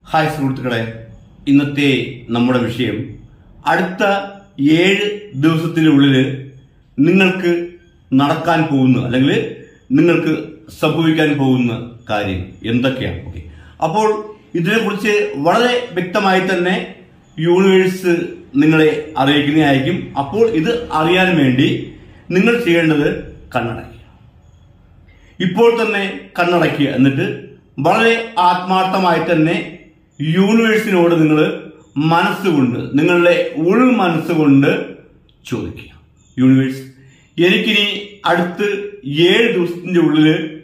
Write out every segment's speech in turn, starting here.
hi സുഹൃത്തുക്കളെ ഇന്നത്തെ നമ്മുടെ വിഷയം അടുത്ത ഏഴ് ദിവസത്തിനുള്ളിൽ നിങ്ങൾക്ക് നടക്കാൻ പോകുന്ന അല്ലെങ്കിൽ നിങ്ങൾക്ക് സംഭവിക്കാൻ പോകുന്ന കാര്യം എന്തൊക്കെയാണ് ഓക്കെ അപ്പോൾ ഇതിനെക്കുറിച്ച് വളരെ വ്യക്തമായി തന്നെ യൂണിവേഴ്സ് നിങ്ങളെ അറിയിക്കുന്നതായിരിക്കും അപ്പോൾ ഇത് അറിയാൻ വേണ്ടി നിങ്ങൾ ചെയ്യേണ്ടത് കണ്ണടയ്ക്കുക ഇപ്പോൾ തന്നെ കണ്ണടയ്ക്കുക എന്നിട്ട് വളരെ ആത്മാർത്ഥമായി തന്നെ യൂണിവേഴ്സിനോട് നിങ്ങൾ മനസ്സുകൊണ്ട് നിങ്ങളുടെ ഉൾ മനസ്സുകൊണ്ട് ചോദിക്കുക യൂണിവേഴ്സ് എനിക്കിനി അടുത്ത് ഏഴ് ദിവസത്തിന്റെ ഉള്ളിൽ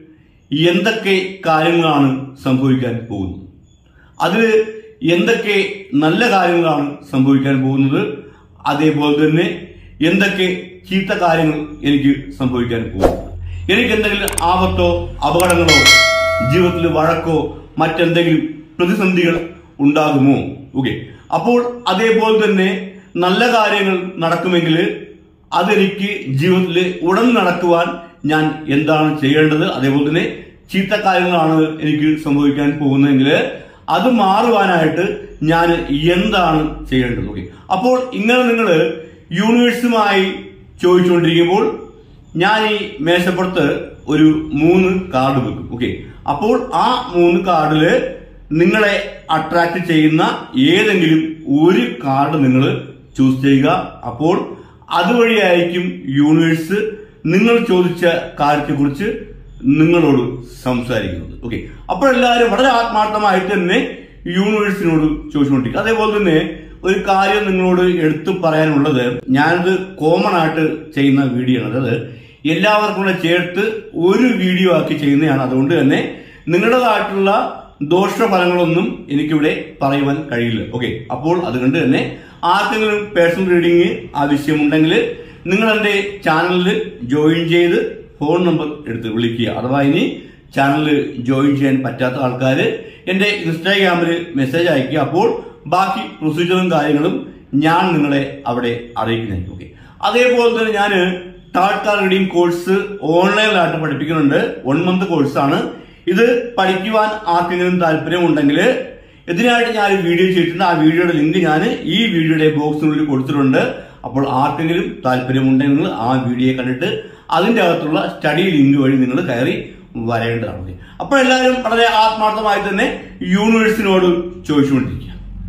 എന്തൊക്കെ കാര്യങ്ങളാണ് സംഭവിക്കാൻ പോകുന്നത് അതിൽ എന്തൊക്കെ നല്ല കാര്യങ്ങളാണ് സംഭവിക്കാൻ പോകുന്നത് അതേപോലെ തന്നെ എന്തൊക്കെ ചീത്ത കാര്യങ്ങൾ എനിക്ക് സംഭവിക്കാൻ പോകുന്നത് എനിക്ക് എന്തെങ്കിലും ആപത്തോ അപകടങ്ങളോ ജീവിതത്തിൽ വഴക്കോ മറ്റെന്തെങ്കിലും പ്രതിസന്ധികൾ ഉണ്ടാകുമോ ഓക്കെ അപ്പോൾ അതേപോലെ തന്നെ നല്ല കാര്യങ്ങൾ നടക്കുമെങ്കിൽ അതെനിക്ക് ജീവിതത്തിൽ ഉടൻ നടക്കുവാൻ ഞാൻ എന്താണ് ചെയ്യേണ്ടത് അതേപോലെ തന്നെ ചീത്ത കാര്യങ്ങളാണ് എനിക്ക് സംഭവിക്കാൻ പോകുന്നതെങ്കിൽ അത് മാറുവാനായിട്ട് ഞാൻ എന്താണ് ചെയ്യേണ്ടത് ഓക്കെ അപ്പോൾ ഇങ്ങനെ നിങ്ങൾ യൂണിവേഴ്സുമായി ചോദിച്ചുകൊണ്ടിരിക്കുമ്പോൾ ഞാൻ ഈ മേശപ്പുറത്ത് ഒരു മൂന്ന് കാർഡ് വെക്കും ഓക്കെ അപ്പോൾ ആ മൂന്ന് കാർഡില് നിങ്ങളെ അട്രാക്ട് ചെയ്യുന്ന ഏതെങ്കിലും ഒരു കാർഡ് നിങ്ങൾ ചൂസ് ചെയ്യുക അപ്പോൾ അതുവഴിയായിരിക്കും യൂണിവേഴ്സ് നിങ്ങൾ ചോദിച്ച കാര്യത്തെക്കുറിച്ച് നിങ്ങളോട് സംസാരിക്കുന്നത് ഓക്കെ അപ്പോൾ എല്ലാവരും വളരെ ആത്മാർത്ഥമായിട്ട് തന്നെ യൂണിവേഴ്സിനോട് ചോദിച്ചുകൊണ്ടിരിക്കുക അതേപോലെ തന്നെ ഒരു കാര്യം നിങ്ങളോട് എടുത്തു പറയാനുള്ളത് ഞാനിത് കോമൺ ആയിട്ട് ചെയ്യുന്ന വീഡിയോ ആണ് അതായത് എല്ലാവർക്കും കൂടെ ചേർത്ത് ഒരു വീഡിയോ ആക്കി ചെയ്യുന്നതാണ് അതുകൊണ്ട് തന്നെ നിങ്ങളുടേതായിട്ടുള്ള ദോഷഫലങ്ങളൊന്നും എനിക്കിവിടെ പറയുവാൻ കഴിയില്ല ഓക്കെ അപ്പോൾ അതുകൊണ്ട് തന്നെ ആർക്കെങ്കിലും പേഴ്സണൽ റീഡിംഗ് ആവശ്യമുണ്ടെങ്കിൽ നിങ്ങൾ എന്റെ ചാനലിൽ ജോയിൻ ചെയ്ത് ഫോൺ നമ്പർ എടുത്ത് വിളിക്കുക അഥവാ ഇനി ചാനലിൽ ജോയിൻ ചെയ്യാൻ പറ്റാത്ത ആൾക്കാർ എന്റെ ഇൻസ്റ്റാഗ്രാമിൽ മെസ്സേജ് അയക്കുക അപ്പോൾ ബാക്കി പ്രൊസീജിയറും കാര്യങ്ങളും ഞാൻ നിങ്ങളെ അവിടെ അറിയിക്കുന്നതായിരിക്കും ഓക്കെ അതേപോലെ തന്നെ ഞാൻ തേർഡ് കാർ റീഡിംഗ് കോഴ്സ് ഓൺലൈനിലായിട്ട് പഠിപ്പിക്കുന്നുണ്ട് വൺ മന്ത് കോഴ്സാണ് ഇത് പഠിക്കുവാൻ ആർക്കെങ്കിലും താല്പര്യമുണ്ടെങ്കിൽ ഇതിനായിട്ട് ഞാൻ ഒരു വീഡിയോ ചെയ്തിട്ടുണ്ട് ആ വീഡിയോയുടെ ലിങ്ക് ഞാൻ ഈ വീഡിയോയുടെ ബോക്സിനുള്ളിൽ കൊടുത്തിട്ടുണ്ട് അപ്പോൾ ആർക്കെങ്കിലും താല്പര്യമുണ്ടെങ്കിൽ ആ വീഡിയോ കണ്ടിട്ട് അതിന്റെ അകത്തുള്ള സ്റ്റഡി ലിങ്ക് വഴി നിങ്ങൾ കയറി വരേണ്ടതാണ് അപ്പോൾ എല്ലാവരും വളരെ ആത്മാർത്ഥമായി തന്നെ യൂണിവേഴ്സിനോട് ചോദിച്ചുകൊണ്ടിരിക്കുക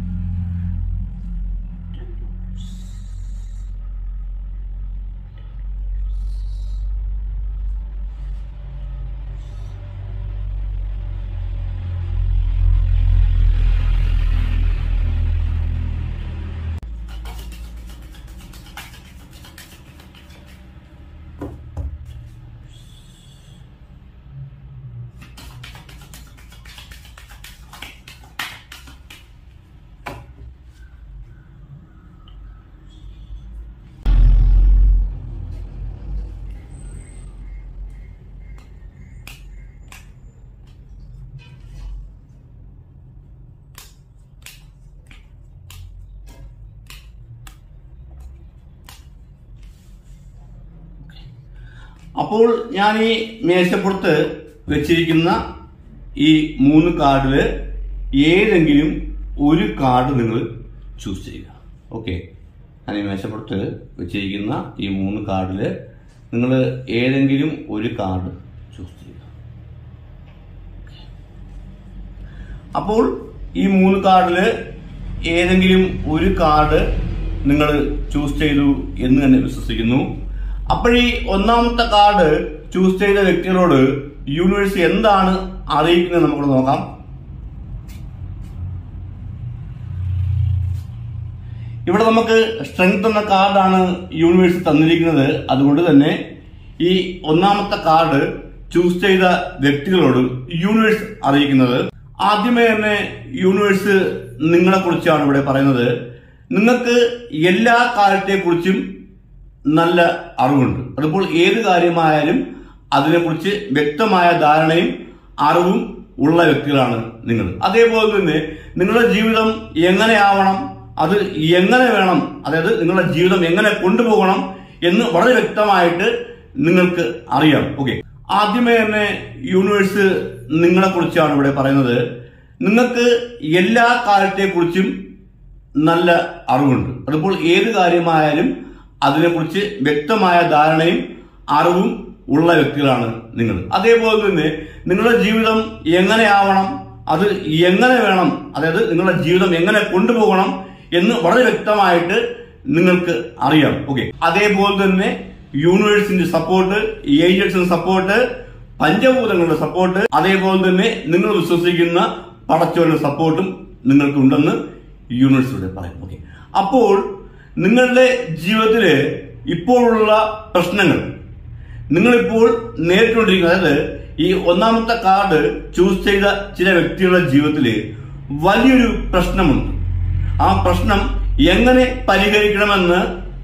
അപ്പോൾ ഞാൻ ഈ മേശപ്പുറത്ത് വെച്ചിരിക്കുന്ന ഈ മൂന്ന് കാർഡില് ഏതെങ്കിലും ഒരു കാർഡ് നിങ്ങൾ ചൂസ് ചെയ്യുക ഓക്കെ ഞാൻ ഈ മേശപ്പുറത്ത് വെച്ചിരിക്കുന്ന ഈ മൂന്ന് കാർഡില് നിങ്ങൾ ഏതെങ്കിലും ഒരു കാർഡ് ചൂസ് ചെയ്യുക അപ്പോൾ ഈ മൂന്ന് കാർഡില് ഏതെങ്കിലും ഒരു കാർഡ് നിങ്ങൾ ചൂസ് ചെയ്തു എന്ന് തന്നെ വിശ്വസിക്കുന്നു അപ്പോഴീ ഒന്നാമത്തെ കാർഡ് ചൂസ് ചെയ്ത വ്യക്തികളോട് യൂണിവേഴ്സ് എന്താണ് അറിയിക്കുന്നത് നമുക്ക് നോക്കാം ഇവിടെ നമുക്ക് സ്ട്രെങ്ത് എന്ന കാർഡാണ് യൂണിവേഴ്സ് തന്നിരിക്കുന്നത് അതുകൊണ്ട് തന്നെ ഈ ഒന്നാമത്തെ കാർഡ് ചൂസ് ചെയ്ത വ്യക്തികളോട് യൂണിവേഴ്സ് അറിയിക്കുന്നത് ആദ്യമേ തന്നെ യൂണിവേഴ്സ് നിങ്ങളെ കുറിച്ചാണ് ഇവിടെ പറയുന്നത് നിങ്ങൾക്ക് എല്ലാ കാര്യത്തെക്കുറിച്ചും നല്ല അറിവുണ്ട് അതുപോലെ ഏത് കാര്യമായാലും അതിനെക്കുറിച്ച് വ്യക്തമായ ധാരണയും അറിവും ഉള്ള വ്യക്തികളാണ് നിങ്ങൾ അതേപോലെ തന്നെ നിങ്ങളുടെ ജീവിതം എങ്ങനെയാവണം അത് എങ്ങനെ വേണം അതായത് നിങ്ങളുടെ ജീവിതം എങ്ങനെ കൊണ്ടുപോകണം എന്ന് വളരെ വ്യക്തമായിട്ട് നിങ്ങൾക്ക് അറിയാം ഓക്കെ ആദ്യമേ തന്നെ യൂണിവേഴ്സ് നിങ്ങളെ കുറിച്ചാണ് ഇവിടെ പറയുന്നത് നിങ്ങൾക്ക് എല്ലാ കാര്യത്തെക്കുറിച്ചും നല്ല അറിവുണ്ട് അതുപോലെ ഏത് കാര്യമായാലും അതിനെക്കുറിച്ച് വ്യക്തമായ ധാരണയും അറിവും ഉള്ള വ്യക്തികളാണ് നിങ്ങൾ അതേപോലെ തന്നെ നിങ്ങളുടെ ജീവിതം എങ്ങനെയാവണം അത് എങ്ങനെ വേണം അതായത് നിങ്ങളുടെ ജീവിതം എങ്ങനെ കൊണ്ടുപോകണം എന്ന് വളരെ വ്യക്തമായിട്ട് നിങ്ങൾക്ക് അറിയാം ഓക്കെ അതേപോലെ തന്നെ യൂണിവേഴ്സിന്റെ സപ്പോർട്ട് ഏജൻസിന്റെ സപ്പോർട്ട് പഞ്ചഭൂതങ്ങളുടെ സപ്പോർട്ട് അതേപോലെ തന്നെ നിങ്ങൾ വിശ്വസിക്കുന്ന പടച്ചവരുടെ സപ്പോർട്ടും നിങ്ങൾക്ക് ഉണ്ടെന്ന് യൂണിവേഴ്സിലൂടെ പറയും ഓക്കെ അപ്പോൾ നിങ്ങളുടെ ജീവിതത്തില് ഇപ്പോഴുള്ള പ്രശ്നങ്ങൾ നിങ്ങളിപ്പോൾ നേരിട്ടുകൊണ്ടിരിക്കുന്ന അതായത് ഈ ഒന്നാമത്തെ കാർഡ് ചൂസ് ചെയ്ത ചില വ്യക്തികളുടെ ജീവിതത്തിൽ വലിയൊരു പ്രശ്നമുണ്ട് ആ പ്രശ്നം എങ്ങനെ പരിഹരിക്കണമെന്ന്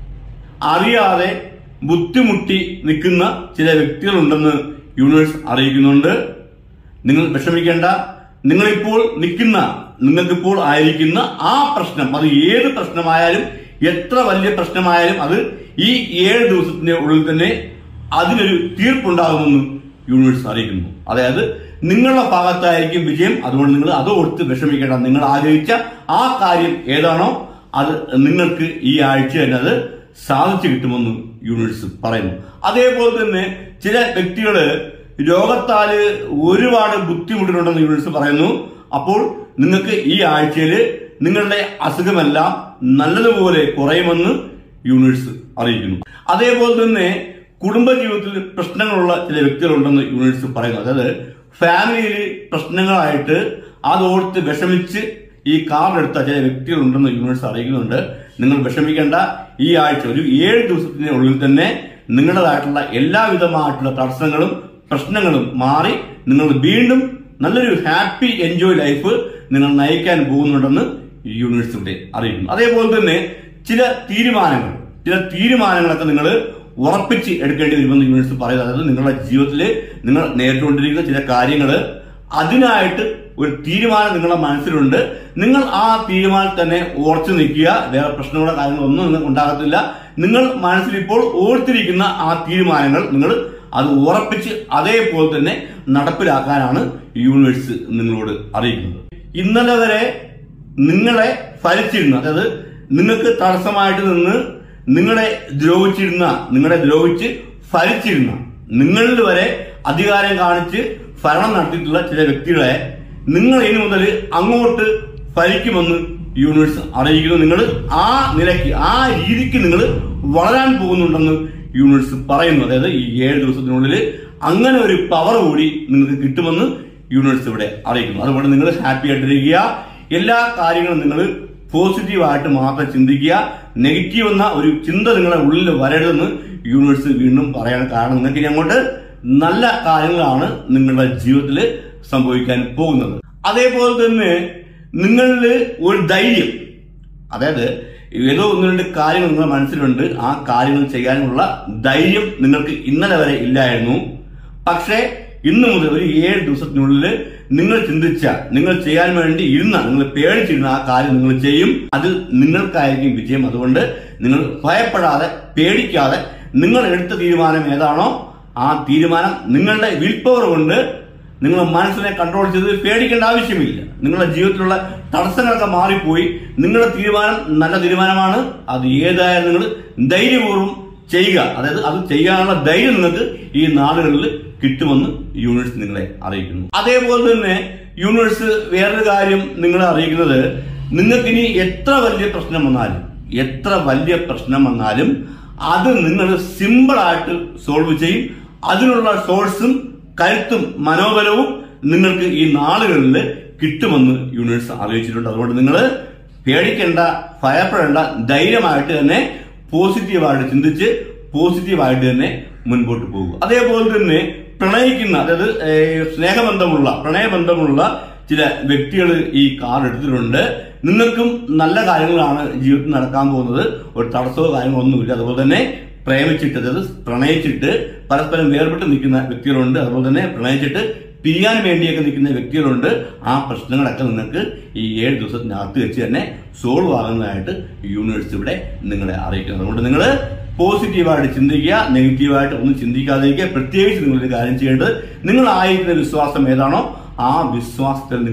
അറിയാതെ ബുദ്ധിമുട്ടി നിൽക്കുന്ന ചില വ്യക്തികളുണ്ടെന്ന് യൂണിവേഴ്സ് അറിയിക്കുന്നുണ്ട് നിങ്ങൾ വിഷമിക്കേണ്ട നിങ്ങളിപ്പോൾ നിൽക്കുന്ന നിങ്ങൾക്കിപ്പോൾ ആയിരിക്കുന്ന ആ പ്രശ്നം അത് ഏത് പ്രശ്നമായാലും എത്ര വലിയ പ്രശ്നമായാലും അത് ഈ ഏഴ് ദിവസത്തിന്റെ ഉള്ളിൽ തന്നെ അതിനൊരു തീർപ്പുണ്ടാകുമെന്ന് യൂണിവേഴ്സ് അറിയിക്കുന്നു അതായത് നിങ്ങളുടെ ഭാഗത്തായിരിക്കും വിജയം അതുകൊണ്ട് നിങ്ങൾ അത് ഓർത്ത് വിഷമിക്കേണ്ട നിങ്ങൾ ആഗ്രഹിച്ച ആ കാര്യം ഏതാണോ അത് നിങ്ങൾക്ക് ഈ ആഴ്ച തന്നെ അത് സാധിച്ചു കിട്ടുമെന്ന് യൂണിവേഴ്സ് പറയുന്നു അതേപോലെ തന്നെ ചില വ്യക്തികള് രോഗത്താല് ഒരുപാട് ബുദ്ധിമുട്ടുണ്ടെന്ന് യൂണിവേഴ്സ് പറയുന്നു അപ്പോൾ നിങ്ങൾക്ക് ഈ ആഴ്ചയിൽ നിങ്ങളുടെ അസുഖമെല്ലാം നല്ലതുപോലെ കുറയുമെന്ന് യൂണിവേഴ്സ് അറിയിക്കുന്നു അതേപോലെ തന്നെ കുടുംബജീവിതത്തിൽ പ്രശ്നങ്ങളുള്ള ചില വ്യക്തികളുണ്ടെന്ന് യൂണിവേഴ്സ് പറയുന്നു അതായത് ഫാമിലിയിൽ പ്രശ്നങ്ങളായിട്ട് അതോർത്ത് വിഷമിച്ച് ഈ കാർഡ് എടുത്ത ചില വ്യക്തികളുണ്ടെന്ന് യൂണിവേഴ്സ് അറിയിക്കുന്നുണ്ട് നിങ്ങൾ വിഷമിക്കേണ്ട ഈ ആഴ്ച ഒരു ഏഴ് ദിവസത്തിന് ഉള്ളിൽ തന്നെ നിങ്ങളുടേതായിട്ടുള്ള എല്ലാവിധമായിട്ടുള്ള തടസ്സങ്ങളും പ്രശ്നങ്ങളും മാറി നിങ്ങൾ വീണ്ടും നല്ലൊരു ഹാപ്പി എൻജോയ് ലൈഫ് നിങ്ങൾ നയിക്കാൻ പോകുന്നുണ്ടെന്ന് യൂണിവേഴ്സ് ഇവിടെ അറിയിക്കുന്നു അതേപോലെ തന്നെ ചില തീരുമാനങ്ങൾ ചില തീരുമാനങ്ങളൊക്കെ നിങ്ങൾ ഉറപ്പിച്ച് എടുക്കേണ്ടി വരുമെന്ന് യൂണിവേഴ്സ് പറയുന്നത് അതായത് നിങ്ങളുടെ ജീവിതത്തിൽ നിങ്ങൾ നേരിട്ടുകൊണ്ടിരിക്കുന്ന ചില കാര്യങ്ങൾ അതിനായിട്ട് ഒരു തീരുമാനം നിങ്ങളുടെ മനസ്സിലുണ്ട് നിങ്ങൾ ആ തീരുമാനം തന്നെ ഓർച്ചു നിൽക്കുക വേറെ പ്രശ്നങ്ങളോ കാര്യങ്ങളോ ഒന്നും നിങ്ങൾക്ക് ഉണ്ടാകത്തില്ല നിങ്ങൾ മനസ്സിൽ ഇപ്പോൾ ഓർത്തിരിക്കുന്ന ആ തീരുമാനങ്ങൾ നിങ്ങൾ അത് ഉറപ്പിച്ച് അതേപോലെ തന്നെ നടപ്പിലാക്കാനാണ് യൂണിവേഴ്സ് നിങ്ങളോട് അറിയിക്കുന്നത് ഇന്നലെ വരെ നിങ്ങളെ ഫലിച്ചിരുന്ന അതായത് നിങ്ങൾക്ക് തടസ്സമായിട്ട് നിന്ന് നിങ്ങളെ ദ്രോഹിച്ചിരുന്ന നിങ്ങളെ ദ്രോഹിച്ച് ഫലിച്ചിരുന്ന നിങ്ങളിൽ വരെ അധികാരം കാണിച്ച് ഭരണം നടത്തിയിട്ടുള്ള ചില വ്യക്തികളെ നിങ്ങൾ ഇനി മുതൽ അങ്ങോട്ട് ഫലിക്കുമെന്ന് യൂണിവേഴ്സ് അറിയിക്കുന്നു നിങ്ങൾ ആ നിലയ്ക്ക് ആ രീതിക്ക് നിങ്ങൾ വളരാൻ പോകുന്നുണ്ടെന്ന് യൂണിവേഴ്സ് പറയുന്നു അതായത് ഈ ഏഴ് ദിവസത്തിനുള്ളിൽ അങ്ങനെ ഒരു പവർ കൂടി നിങ്ങൾക്ക് കിട്ടുമെന്ന് യൂണിവേഴ്സ് ഇവിടെ അറിയിക്കുന്നു അതുകൊണ്ട് നിങ്ങൾ ഹാപ്പി ആയിട്ടിരിക്കുക എല്ലാ കാര്യങ്ങളും നിങ്ങൾ പോസിറ്റീവായിട്ട് മാത്രം ചിന്തിക്കുക നെഗറ്റീവ് എന്ന ഒരു ചിന്ത നിങ്ങളുടെ ഉള്ളിൽ വരരുതെന്ന് യൂണിവേഴ്സ് വീണ്ടും പറയാണ് കാരണം നിങ്ങൾക്ക് ഇനി അങ്ങോട്ട് നല്ല കാര്യങ്ങളാണ് നിങ്ങളുടെ ജീവിതത്തിൽ സംഭവിക്കാൻ പോകുന്നത് അതേപോലെ തന്നെ നിങ്ങളിൽ ഒരു ധൈര്യം അതായത് ഏതോ ഒന്ന് രണ്ട് കാര്യങ്ങൾ നിങ്ങളുടെ മനസ്സിലുണ്ട് ആ കാര്യങ്ങൾ ചെയ്യാനുള്ള ധൈര്യം നിങ്ങൾക്ക് ഇന്നലെ വരെ ഇല്ലായിരുന്നു പക്ഷേ ഇന്നു മുതൽ ഒരു ഏഴ് ദിവസത്തിനുള്ളിൽ നിങ്ങൾ ചിന്തിച്ച നിങ്ങൾ ചെയ്യാൻ വേണ്ടി ഇരുന്ന നിങ്ങൾ പേടിച്ചിരുന്ന ആ കാര്യം നിങ്ങൾ ചെയ്യും അതിൽ നിങ്ങൾക്കായിരിക്കും വിജയം അതുകൊണ്ട് നിങ്ങൾ ഭയപ്പെടാതെ പേടിക്കാതെ നിങ്ങൾ എടുത്ത തീരുമാനം ഏതാണോ ആ തീരുമാനം നിങ്ങളുടെ വിൽ പവർ കൊണ്ട് നിങ്ങളുടെ മനസ്സിനെ കൺട്രോൾ ചെയ്ത് പേടിക്കേണ്ട ആവശ്യമില്ല നിങ്ങളുടെ ജീവിതത്തിലുള്ള തടസ്സങ്ങളൊക്കെ മാറിപ്പോയി നിങ്ങളുടെ തീരുമാനം നല്ല തീരുമാനമാണ് അത് ഏതായാലും നിങ്ങൾ ധൈര്യപൂർവ്വം ചെയ്യുക അതായത് അത് ചെയ്യാനുള്ള ധൈര്യം നിങ്ങൾക്ക് ഈ നാടുകളിൽ കിട്ടുമെന്ന് യൂണിവേഴ്സ് നിങ്ങളെ അറിയിക്കുന്നു അതേപോലെ തന്നെ യൂണിവേഴ്സ് വേറൊരു കാര്യം നിങ്ങളെ അറിയിക്കുന്നത് നിങ്ങൾക്കിനി എത്ര വലിയ പ്രശ്നം വന്നാലും എത്ര വലിയ പ്രശ്നം വന്നാലും അത് നിങ്ങൾ സിമ്പിളായിട്ട് സോൾവ് ചെയ്യും അതിനുള്ള സോഴ്സും കരുത്തും മനോബലവും നിങ്ങൾക്ക് ഈ നാളുകളിൽ കിട്ടുമെന്ന് യൂണിവേഴ്സ് അറിയിച്ചിട്ടുണ്ട് അതുകൊണ്ട് നിങ്ങൾ പേടിക്കേണ്ട ഭയപ്പെടേണ്ട ധൈര്യമായിട്ട് തന്നെ പോസിറ്റീവായിട്ട് ചിന്തിച്ച് പോസിറ്റീവായിട്ട് തന്നെ മുൻപോട്ട് പോകുക അതേപോലെ തന്നെ പ്രണയിക്കുന്ന അതായത് ഏഹ്, സ്നേഹബന്ധമുള്ള പ്രണയബന്ധമുള്ള ചില വ്യക്തികൾ ഈ കാർഡ് എടുത്തിട്ടുണ്ട് നിങ്ങൾക്കും നല്ല കാര്യങ്ങളാണ് ജീവിതത്തിൽ നടക്കാൻ പോകുന്നത് ഒരു തടസ്സമോ കാര്യങ്ങളോ ഒന്നുമില്ല അതുപോലെ തന്നെ പ്രേമിച്ചിട്ട് അതായത് പ്രണയിച്ചിട്ട് പരസ്പരം വേർപെട്ട് നിൽക്കുന്ന വ്യക്തികളുണ്ട് അതുപോലെ തന്നെ പ്രണയിച്ചിട്ട് പിരിയാൻ വേണ്ടിയൊക്കെ നിൽക്കുന്ന വ്യക്തികളുണ്ട് ആ പ്രശ്നങ്ങളൊക്കെ നിങ്ങൾക്ക് ഈ ഏഴ് ദിവസത്തിനകത്ത് വെച്ച് തന്നെ സോൾവ് ആകുന്നതായിട്ട് യൂണിവേഴ്സ് ഇവിടെ നിങ്ങളെ അറിയിക്കുന്നത് അതുകൊണ്ട് നിങ്ങൾ പോസിറ്റീവായിട്ട് ചിന്തിക്കുക നെഗറ്റീവായിട്ട് ഒന്നും ചിന്തിക്കാതിരിക്കുക പ്രത്യേകിച്ച് നിങ്ങളൊരു കാര്യം ചെയ്യേണ്ടത് നിങ്ങൾ ആയിരിക്കുന്ന വിശ്വാസം ഏതാണോ ആ വിശ്വാസത്തിൽ നിങ്ങൾ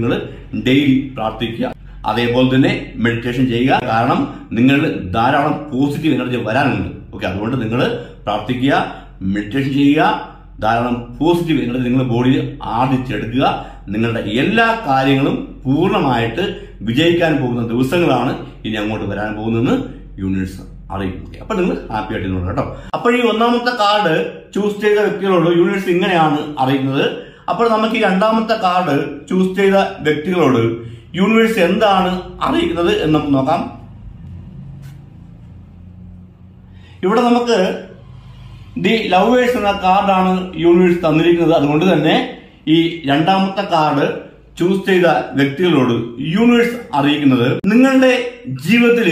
ഡെയിലി പ്രാർത്ഥിക്കുക അതേപോലെ തന്നെ മെഡിറ്റേഷൻ ചെയ്യുക കാരണം നിങ്ങൾ ധാരാളം പോസിറ്റീവ് എനർജി വരാനുണ്ട് ഓക്കെ അതുകൊണ്ട് നിങ്ങൾ പ്രാർത്ഥിക്കുക മെഡിറ്റേഷൻ ചെയ്യുക ധാരാളം പോസിറ്റീവ് എനർജി നിങ്ങളുടെ ബോഡിയിൽ ആർജിച്ചെടുക്കുക നിങ്ങളുടെ എല്ലാ കാര്യങ്ങളും പൂർണ്ണമായിട്ട് വിജയിക്കാൻ പോകുന്ന ദിവസങ്ങളാണ് ഇനി അങ്ങോട്ട് വരാൻ പോകുന്നതെന്ന് യൂണിവേഴ്സ് അറിയിക്കുന്നത് അപ്പൊ നിങ്ങൾ ഹാപ്പി ആയിട്ട് ഇരുന്നോളൂ കേട്ടോ അപ്പോൾ ഈ ഒന്നാമത്തെ കാർഡ് ചൂസ് ചെയ്ത വ്യക്തികളോട് യൂണിവേഴ്സ് ഇങ്ങനെയാണ് അറിയിക്കുന്നത് അപ്പോൾ നമുക്ക് ഈ രണ്ടാമത്തെ കാർഡ് ചൂസ് ചെയ്ത വ്യക്തികളോട് യൂണിവേഴ്സ് എന്താണ് അറിയിക്കുന്നത് എന്ന് നമുക്ക് നോക്കാം ഇവിടെ നമുക്ക് ദി ലവേഴ്സ് എന്ന കാർഡാണ് യൂണിവേഴ്സ് തന്നിരിക്കുന്നത് അതുകൊണ്ട് തന്നെ ഈ രണ്ടാമത്തെ കാർഡ് ചൂസ് ചെയ്ത വ്യക്തികളോട് യൂണിവേഴ്സ് അറിയിക്കുന്നത് നിങ്ങളുടെ ജീവിതത്തിൽ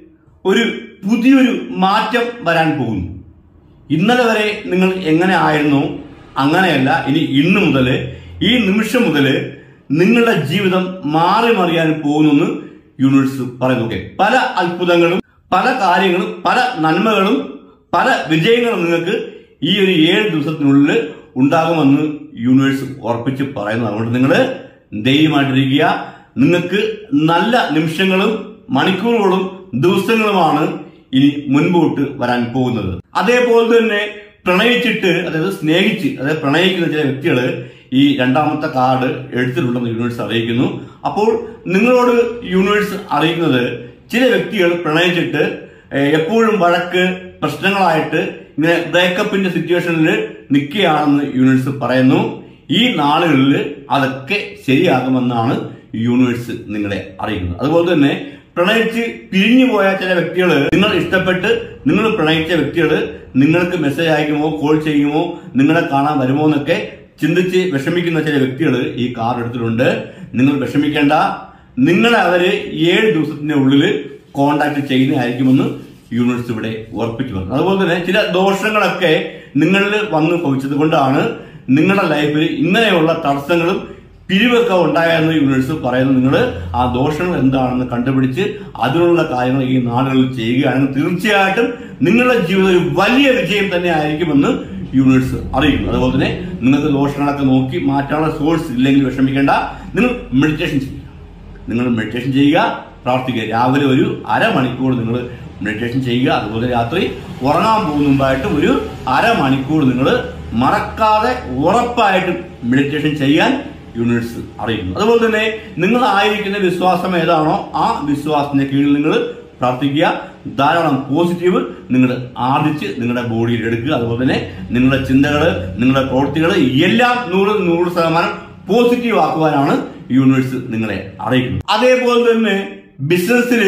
ഒരു പുതിയൊരു മാറ്റം വരാൻ പോകുന്നു ഇന്നലെ വരെ നിങ്ങൾ എങ്ങനെ ആയിരുന്നു അങ്ങനെയല്ല ഇനി ഇന്ന് മുതൽ ഈ നിമിഷം മുതൽ നിങ്ങളുടെ ജീവിതം മാറി മറിയാൻ പോകുന്നു യൂണിവേഴ്സ് പറയുന്നു ഓക്കെ പല അത്ഭുതങ്ങളും പല കാര്യങ്ങളും പല നന്മകളും പല വിജയങ്ങളും നിങ്ങൾക്ക് ഈ ഒരു ഏഴ് ദിവസത്തിനുള്ളിൽ ഉണ്ടാകുമെന്ന് യൂണിവേഴ്സ് ഉറപ്പിച്ച് പറയുന്നു അതുകൊണ്ട് നിങ്ങൾ ധൈര്യമായിട്ടിരിക്കുക നിങ്ങൾക്ക് നല്ല നിമിഷങ്ങളും മണിക്കൂറുകളും ദിവസങ്ങളുമാണ് ഇനി മുൻപോട്ട് വരാൻ പോകുന്നത് അതേപോലെ തന്നെ പ്രണയിച്ചിട്ട് അതായത് സ്നേഹിച്ച് അതായത് പ്രണയിക്കുന്ന ചില വ്യക്തികൾ ഈ രണ്ടാമത്തെ കാർഡ് എടുത്തിട്ടുണ്ടെന്ന് യൂണിവേഴ്സ് അറിയിക്കുന്നു അപ്പോൾ നിങ്ങളോട് യൂണിവേഴ്സ് അറിയിക്കുന്നത് ചില വ്യക്തികൾ പ്രണയിച്ചിട്ട് ഏഹ്, എപ്പോഴും വഴക്ക് പ്രശ്നങ്ങളായിട്ട് ഇങ്ങനെ ബ്രേക്കപ്പിന്റെ സിറ്റുവേഷനിൽ നിൽക്കുകയാണെന്ന് യൂണിവേഴ്സ് പറയുന്നു ഈ നാളുകളിൽ അതൊക്കെ ശരിയാകുമെന്നാണ് യൂണിവേഴ്സ് നിങ്ങളെ അറിയിക്കുന്നത് അതുപോലെ തന്നെ പ്രണയിച്ച് പിരിഞ്ഞു പോയ ചില വ്യക്തികൾ നിങ്ങൾ ഇഷ്ടപ്പെട്ട് നിങ്ങൾ പ്രണയിച്ച വ്യക്തികൾ നിങ്ങൾക്ക് മെസ്സേജ് അയക്കുമോ കോൾ ചെയ്യുമോ നിങ്ങളെ കാണാൻ വരുമോ എന്നൊക്കെ ചിന്തിച്ച് വിഷമിക്കുന്ന ചില വ്യക്തികൾ ഈ കാർ എടുത്തിട്ടുണ്ട് നിങ്ങൾ വിഷമിക്കേണ്ട നിങ്ങളെ അവര് ഏഴ് ദിവസത്തിന്റെ ഉള്ളിൽ കോണ്ടാക്ട് ചെയ്യുന്നതായിരിക്കുമെന്ന് യൂണിവേഴ്സ് ഇവിടെ ഉറപ്പിച്ചു പറഞ്ഞു അതുപോലെ തന്നെ ചില ദോഷങ്ങളൊക്കെ നിങ്ങളിൽ വന്ന് ഭവിച്ചത് കൊണ്ടാണ് നിങ്ങളുടെ ലൈഫിൽ ഇങ്ങനെയുള്ള തടസ്സങ്ങളും പിരിവൊക്കെ ഉണ്ടായെന്ന് യൂണിവേഴ്സ് പറയുന്നു നിങ്ങൾ ആ ദോഷങ്ങൾ എന്താണെന്ന് കണ്ടുപിടിച്ച് അതിനുള്ള കാര്യങ്ങൾ ഈ നാടുകളിൽ ചെയ്യുകയാണെങ്കിൽ തീർച്ചയായിട്ടും നിങ്ങളുടെ ജീവിതം ഒരു വലിയ വിജയം തന്നെ ആയിരിക്കുമെന്ന് യൂണിവേഴ്സ് അറിയിക്കുന്നു അതുപോലെ തന്നെ നിങ്ങൾക്ക് ദോഷങ്ങളൊക്കെ നോക്കി മാറ്റാനുള്ള സോഴ്സ് ഇല്ലെങ്കിൽ വിഷമിക്കേണ്ട നിങ്ങൾ മെഡിറ്റേഷൻ ചെയ്യുക നിങ്ങൾ മെഡിറ്റേഷൻ ചെയ്യുക പ്രാർത്ഥിക്കുക രാവിലെ ഒരു അരമണിക്കൂർ നിങ്ങൾ മെഡിറ്റേഷൻ ചെയ്യുക അതുപോലെ രാത്രി ഉറങ്ങാൻ പോകുന്ന മുമ്പായിട്ട് ഒരു അരമണിക്കൂർ നിങ്ങൾ മറക്കാതെ ഉറപ്പായിട്ടും മെഡിറ്റേഷൻ ചെയ്യാൻ യൂണിവേഴ്സ് അറിയിക്കുന്നു അതുപോലെ തന്നെ നിങ്ങൾ ആയിരിക്കുന്ന വിശ്വാസം ഏതാണോ ആ വിശ്വാസത്തിന്റെ കീഴിൽ നിങ്ങൾ പ്രാർത്ഥിക്കുക ധാരാളം പോസിറ്റീവ് നിങ്ങൾ ആർജിച്ച് നിങ്ങളുടെ ബോഡിയിൽ എടുക്കുക അതുപോലെ തന്നെ നിങ്ങളുടെ ചിന്തകൾ നിങ്ങളുടെ പ്രവൃത്തികൾ എല്ലാം നൂറ് നൂറ് ശതമാനം പോസിറ്റീവ് ആക്കുവാനാണ് യൂണിവേഴ്സ് നിങ്ങളെ അറിയിക്കുന്നത് അതേപോലെ തന്നെ ബിസിനസ്സിൽ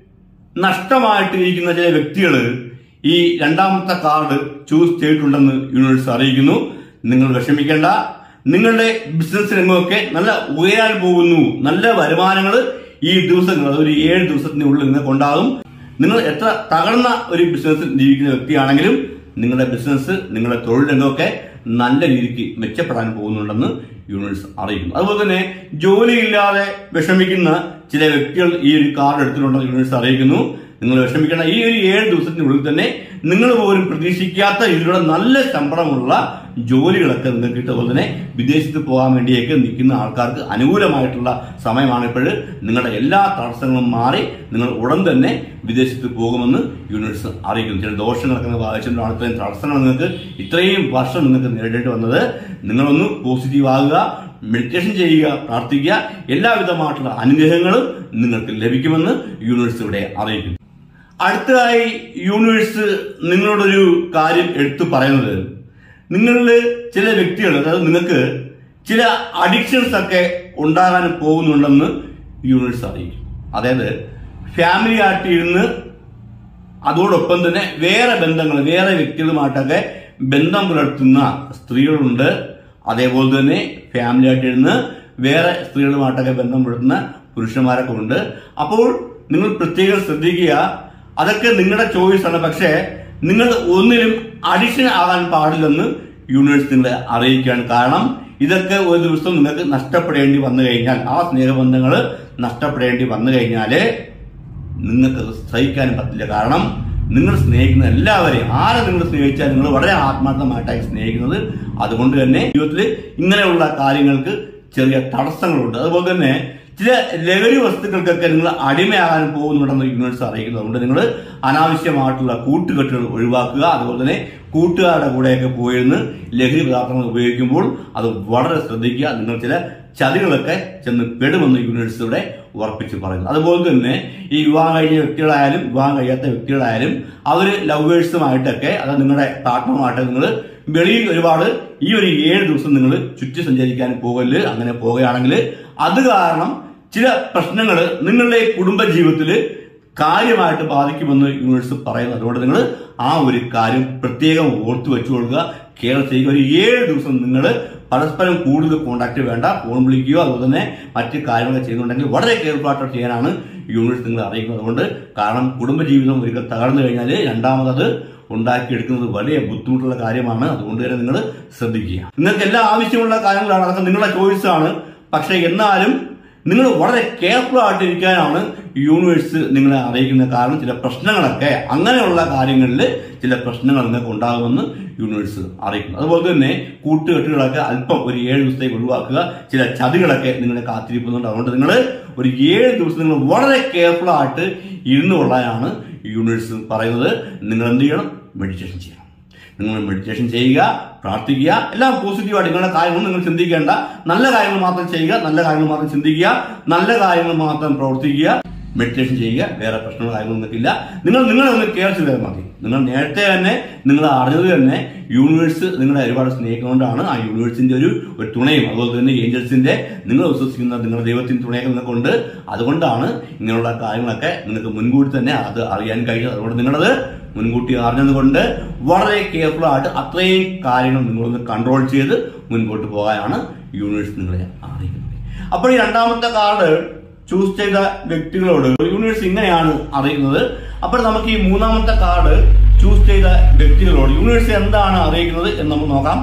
നഷ്ടമായിട്ടിരിക്കുന്ന ചില വ്യക്തികൾ ഈ രണ്ടാമത്തെ കാർഡ് ചൂസ് ചെയ്തിട്ടുണ്ടെന്ന് യൂണിവേഴ്സ് അറിയിക്കുന്നു നിങ്ങൾ വിഷമിക്കേണ്ട നിങ്ങളുടെ ബിസിനസ് രംഗമൊക്കെ നല്ല ഉയരാൻ പോകുന്നു നല്ല വരുമാനങ്ങൾ ഈ ദിവസങ്ങൾ അതായത് ഒരു ഏഴ് ദിവസത്തിനുള്ളിൽ നിങ്ങൾക്ക് ഉണ്ടാകും നിങ്ങൾ എത്ര തകർന്ന ഒരു ബിസിനസ്സിൽ ജീവിക്കുന്ന വ്യക്തിയാണെങ്കിലും നിങ്ങളുടെ ബിസിനസ് നിങ്ങളുടെ തൊഴിൽ രംഗമൊക്കെ നല്ല രീതിക്ക് മെച്ചപ്പെടാൻ പോകുന്നുണ്ടെന്ന് യൂണിവേഴ്സ് അറിയിക്കുന്നു അതുപോലെ തന്നെ ജോലിയില്ലാതെ വിഷമിക്കുന്ന ചില വ്യക്തികൾ ഈ ഒരു കാർഡ് എടുത്തിട്ടുണ്ടെന്ന് യൂണിവേഴ്സ് അറിയിക്കുന്നു നിങ്ങൾ വിഷമിക്കേണ്ട ഈ ഒരു ഏഴ് ദിവസത്തിനുള്ളിൽ തന്നെ നിങ്ങൾ പോലും പ്രതീക്ഷിക്കാത്ത ഇതിലൂടെ നല്ല ശമ്പളമുള്ള ജോലികളൊക്കെ നിങ്ങൾക്ക് കിട്ടും അതുപോലെ തന്നെ വിദേശത്ത് പോകാൻ വേണ്ടിയൊക്കെ നിൽക്കുന്ന ആൾക്കാർക്ക് അനുകൂലമായിട്ടുള്ള സമയമാണ് ഇപ്പോഴ് നിങ്ങളുടെ എല്ലാ തടസ്സങ്ങളും മാറി നിങ്ങൾ ഉടൻ തന്നെ വിദേശത്ത് പോകുമെന്ന് യൂണിവേഴ്സ് അറിയിക്കുന്നു ചില ദോഷങ്ങളൊക്കെ ബാധിച്ചിട്ടുള്ള ഇത്രയും തടസ്സങ്ങൾ നിങ്ങൾക്ക് ഇത്രയും വർഷം നിങ്ങൾക്ക് നേരിടേണ്ടി വന്നത് നിങ്ങളൊന്ന് പോസിറ്റീവ് ആകുക മെഡിറ്റേഷൻ ചെയ്യുക പ്രാർത്ഥിക്കുക എല്ലാവിധമായിട്ടുള്ള അനുഗ്രഹങ്ങളും നിങ്ങൾക്ക് ലഭിക്കുമെന്ന് യൂണിവേഴ്സ് ഇവിടെ അറിയിക്കുന്നു അടുത്തതായി യൂണിവേഴ്സ് നിങ്ങളോടൊരു കാര്യം എടുത്തു പറയുന്നത് നിങ്ങളിൽ ചില വ്യക്തികൾ അതായത് നിങ്ങൾക്ക് ചില അഡിക്ഷൻസ് ഒക്കെ ഉണ്ടാകാൻ പോകുന്നുണ്ടെന്ന് യൂണിവേഴ്സ് അറിയിക്കും അതായത് ഫാമിലി ആയിട്ട് ഇരുന്ന് അതോടൊപ്പം തന്നെ വേറെ ബന്ധങ്ങൾ വേറെ വ്യക്തികളുമായിട്ടൊക്കെ ബന്ധം പുലർത്തുന്ന സ്ത്രീകളുണ്ട് അതേപോലെ തന്നെ ഫാമിലി ആയിട്ടിരുന്ന് വേറെ സ്ത്രീകളുമായിട്ടൊക്കെ ബന്ധം പുലർത്തുന്ന പുരുഷന്മാരൊക്കെ ഉണ്ട് അപ്പോൾ നിങ്ങൾ പ്രത്യേകം ശ്രദ്ധിക്കുക അതൊക്കെ നിങ്ങളുടെ ചോയ്സ് ആണ് പക്ഷേ നിങ്ങൾ ഒന്നിനും അഡിഷൻ ആകാൻ പാടില്ലെന്ന് യൂണിവേഴ്സ് നിങ്ങളെ അറിയിക്കുകയാണ് കാരണം ഇതൊക്കെ ഒരു ദിവസം നിങ്ങൾക്ക് നഷ്ടപ്പെടേണ്ടി വന്നു കഴിഞ്ഞാൽ ആ സ്നേഹബന്ധങ്ങൾ നഷ്ടപ്പെടേണ്ടി വന്നു കഴിഞ്ഞാല് നിങ്ങൾക്ക് അത് സഹിക്കാനും പറ്റില്ല കാരണം നിങ്ങൾ സ്നേഹിക്കുന്ന എല്ലാവരെയും ആരെ നിങ്ങൾ സ്നേഹിച്ചാൽ നിങ്ങൾ വളരെ ആത്മാർത്ഥമായിട്ടായി സ്നേഹിക്കുന്നത് അതുകൊണ്ട് തന്നെ ജീവിതത്തിൽ ഇങ്ങനെയുള്ള കാര്യങ്ങൾക്ക് ചെറിയ തടസ്സങ്ങളുണ്ട് അതുപോലെ തന്നെ ചില ലഹരി വസ്തുക്കൾക്കൊക്കെ നിങ്ങൾ അടിമയാകാൻ പോകുന്നുണ്ടെന്ന് യൂണിവേഴ്സ് അറിയിക്കുന്നത് അതുകൊണ്ട് നിങ്ങൾ അനാവശ്യമായിട്ടുള്ള കൂട്ടുകെട്ടുകൾ ഒഴിവാക്കുക അതുപോലെ തന്നെ കൂട്ടുകാരുടെ കൂടെയൊക്കെ പോയിരുന്ന് ലഹരി പദാർത്ഥങ്ങൾ ഉപയോഗിക്കുമ്പോൾ അത് വളരെ ശ്രദ്ധിക്കുക നിങ്ങൾ ചില ചതികളൊക്കെ ചെന്ന് പെടുമെന്ന് യൂണിവേഴ്സിറ്റിയുടെ ഉറപ്പിച്ച് പറയുന്നു അതുപോലെ തന്നെ ഈ വിവാഹം കഴിഞ്ഞ വ്യക്തികളായാലും വിവാഹം കഴിയാത്ത വ്യക്തികളായാലും അവര് ലവേഴ്സുമായിട്ടൊക്കെ അത് നിങ്ങളുടെ പാർട്ട്ണറുമായിട്ട് നിങ്ങൾ വെളിയിൽ ഒരുപാട് ഈ ഒരു ഏഴ് ദിവസം നിങ്ങൾ ചുറ്റി സഞ്ചരിക്കാൻ പോകല് അങ്ങനെ പോവുകയാണെങ്കിൽ അത് കാരണം ചില പ്രശ്നങ്ങൾ നിങ്ങളുടെ കുടുംബ ജീവിതത്തിൽ കാര്യമായിട്ട് ബാധിക്കുമെന്ന് യൂണിവേഴ്സ് പറയുന്നു അതുകൊണ്ട് നിങ്ങൾ ആ ഒരു കാര്യം പ്രത്യേകം ഓർത്തു വെച്ചു കൊടുക്കുക കെയർ ചെയ്യുക ഒരു ഏഴ് ദിവസം നിങ്ങൾ പരസ്പരം കൂടുതൽ കോണ്ടാക്ട് വേണ്ട ഫോൺ വിളിക്കുകയോ അതുപോലെ തന്നെ മറ്റ് കാര്യങ്ങളൊക്കെ ചെയ്യുന്നുണ്ടെങ്കിൽ വളരെ കെയർഫുൾ ആയിട്ട് ചെയ്യാനാണ് യൂണിവേഴ്സ് നിങ്ങൾ അറിയിക്കുന്നത് അതുകൊണ്ട് കാരണം കുടുംബജീവിതം ഒരിക്കൽ തകർന്നു കഴിഞ്ഞാൽ രണ്ടാമത് ഉണ്ടാക്കിയെടുക്കുന്നത് വലിയ ബുദ്ധിമുട്ടുള്ള കാര്യമാണ് അതുകൊണ്ട് തന്നെ നിങ്ങൾ ശ്രദ്ധിക്കുക നിങ്ങൾക്ക് എല്ലാ ആവശ്യമുള്ള കാര്യങ്ങളാണ് അതൊക്കെ നിങ്ങളുടെ ചോയ്സ് ആണ് പക്ഷെ എന്നാലും നിങ്ങൾ വളരെ കെയർഫുൾ ആയിട്ട് ഇരിക്കാനാണ് യൂണിവേഴ്സ് നിങ്ങളെ അറിയിക്കുന്നത് കാരണം ചില പ്രശ്നങ്ങളൊക്കെ അങ്ങനെയുള്ള കാര്യങ്ങളിൽ ചില പ്രശ്നങ്ങൾ നിങ്ങൾക്ക് ഉണ്ടാകുമെന്ന് യൂണിവേഴ്സ് അറിയിക്കുന്നു അതുപോലെ തന്നെ കൂട്ടുകെട്ടുകളൊക്കെ അല്പം ഒരു ഏഴ് ദിവസത്തേക്ക് ഒഴിവാക്കുക ചില ചതികളൊക്കെ നിങ്ങളെ കാത്തിരിക്കുന്നുണ്ട് അതുകൊണ്ട് നിങ്ങൾ ഒരു ഏഴ് ദിവസം നിങ്ങൾ വളരെ കെയർഫുൾ ആയിട്ട് ഇരുന്നു കൊള്ളാനാണ് യൂണിവേഴ്സ് പറയുന്നത് നിങ്ങൾ എന്ത് ചെയ്യണം മെഡിറ്റേഷൻ ചെയ്യണം നിങ്ങൾ മെഡിറ്റേഷൻ ചെയ്യുക പ്രാർത്ഥിക്കുക എല്ലാം പോസിറ്റീവായിട്ട് നിങ്ങളുടെ കാര്യങ്ങൾ നിങ്ങൾ ചിന്തിക്കേണ്ട നല്ല കാര്യങ്ങൾ മാത്രം ചെയ്യുക നല്ല കാര്യങ്ങൾ മാത്രം ചിന്തിക്കുക നല്ല കാര്യങ്ങൾ മാത്രം പ്രവർത്തിക്കുക മെഡിറ്റേഷൻ ചെയ്യുക വേറെ പ്രശ്നങ്ങളോ കാര്യങ്ങളോ നിങ്ങൾക്കില്ല നിങ്ങൾ നിങ്ങളെ ഒന്ന് കെയർ ചെയ്താൽ മതി നിങ്ങൾ നേരത്തെ തന്നെ നിങ്ങൾ അറിഞ്ഞത് തന്നെ യൂണിവേഴ്സ് നിങ്ങളെ ഒരുപാട് സ്നേഹിക്കുന്നതുകൊണ്ടാണ് ആ യൂണിവേഴ്സിന്റെ ഒരു ഒരു തുണയും അതുപോലെ തന്നെ ഏഞ്ചൽസിന്റെ നിങ്ങൾ വിശ്വസിക്കുന്ന നിങ്ങളുടെ ദൈവത്തിന്റെ തുണയൊക്കെ നിങ്ങൾക്കുണ്ട് അതുകൊണ്ടാണ് ഇങ്ങനെയുള്ള കാര്യങ്ങളൊക്കെ നിങ്ങൾക്ക് മുൻകൂട്ടി തന്നെ അത് അറിയാൻ കഴിയും അതുകൊണ്ട് നിങ്ങളത് മുൻകൂട്ടി അറിഞ്ഞതുകൊണ്ട് വളരെ കെയർഫുൾ ആയിട്ട് അത്രയും കാര്യങ്ങൾ നിങ്ങളൊന്ന് കൺട്രോൾ ചെയ്ത് മുൻപോട്ട് പോകാനാണ് യൂണിവേഴ്സ് നിങ്ങളെ അറിയിക്കുന്നത് അപ്പോൾ ഈ രണ്ടാമത്തെ കാർഡ് ചൂസ് ചെയ്ത വ്യക്തികളോട് യൂണിവേഴ്സ് ഇങ്ങനെയാണ് അറിയിക്കുന്നത് അപ്പോൾ നമുക്ക് ഈ മൂന്നാമത്തെ കാർഡ് ചൂസ് ചെയ്ത വ്യക്തികളോട് യൂണിവേഴ്സ് എന്താണ് അറിയിക്കുന്നത് എന്ന് നമുക്ക് നോക്കാം